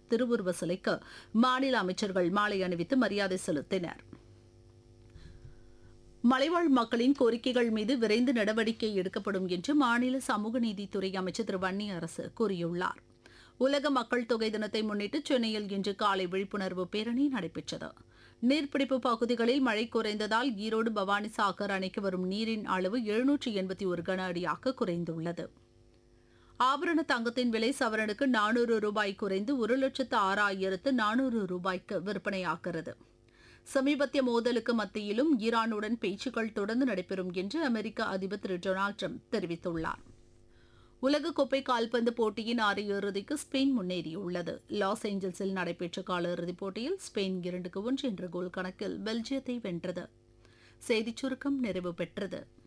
திருவுருவ சிலைக்கு மாநில அமைச்சர்கள் மாலை அணிவித்து மரியாதை செலுத்தினர் மலைவாழ் மக்களின் கோரிக்கைகள் மீது விரைந்து நடவடிக்கை எடுக்கப்படும் என்று மாநில சமூக நீதித்துறை அமைச்சர் திரு வன்னி அரசு கூறியுள்ளார் உலக மக்கள் தொகை தினத்தை முன்னிட்டு சென்னையில் இன்று காலை விழிப்புணர்வு பேரணி நடைபெற்றது நீர்பிடிப்பு பகுதிகளில் மழை குறைந்ததால் ஈரோடு பவானி சாகர் அணைக்கு வரும் நீரின் அளவு எழுநூற்றி எண்பத்தி ஒரு கன அடியாக குறைந்துள்ளது ஆபரண தங்கத்தின் விலை சவரனுக்கு நானூறு ரூபாய் குறைந்து ஒரு லட்சத்து ஆறாயிரத்து நானூறு ரூபாய்க்கு விற்பனையாகிறது சமீபத்திய மோதலுக்கு மத்தியிலும் ஈரானுடன் பேச்சுக்கள் தொடர்ந்து நடைபெறும் என்று அமெரிக்க அதிபர் திரு டொனால்டு ட்ரம்ப் தெரிவித்துள்ளார் உலகக்கோப்பை கால்பந்து போட்டியின் அரையிறுதிக்கு ஸ்பெயின் முன்னேறியுள்ளது லாஸ் ஏஞ்சல்ஸில் நடைபெற்ற காலிறுதிப் போட்டியில் ஸ்பெயின் இரண்டுக்கு ஒன்று என்ற கோல் கணக்கில் பெல்ஜியத்தை வென்றது செய்திச் சுருக்கம் நிறைவு பெற்றது